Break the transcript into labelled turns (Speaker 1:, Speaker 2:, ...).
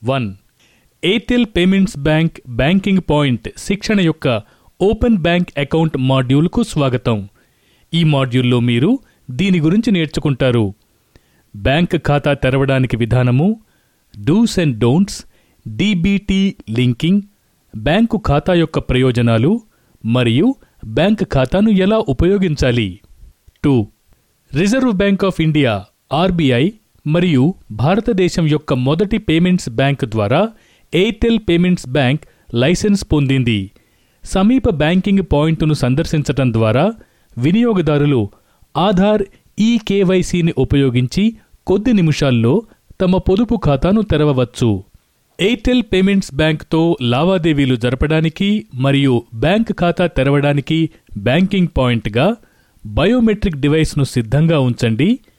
Speaker 1: one Airtel payments bank banking point శిక్షణ యొక్క open bank account మాడ్యూల్కు స్వాగతం ఈ మాడ్యూల్లో మీరు దీని గురించి నేర్చుకుంటారు బ్యాంక్ ఖాతా తెరవడానికి విధానము dos and don'ts DBT linking bank ఖాతా యొక్క ప్రయోజనాలు మరియు బ్యాంక్ ఖాతాను ఎలా ఉపయోగించాలి to Reserve Bank of India RBI మరియు భారతదేశం యొక్క మొదటి పేమెంట్స్ బ్యాంక్ ద్వారా ఎయిర్టెల్ పేమెంట్స్ బ్యాంక్ లైసెన్స్ పొందింది సమీప బ్యాంకింగ్ పాయింట్ను సందర్శించటం ద్వారా వినియోగదారులు ఆధార్ ఈ కేవైసీని ఉపయోగించి కొద్ది నిమిషాల్లో తమ పొదుపు ఖాతాను తెరవవచ్చు ఎయిర్టెల్ పేమెంట్స్ బ్యాంక్తో లావాదేవీలు జరపడానికి మరియు బ్యాంక్ ఖాతా తెరవడానికి బ్యాంకింగ్ పాయింట్గా బయోమెట్రిక్ డివైస్ను సిద్ధంగా ఉంచండి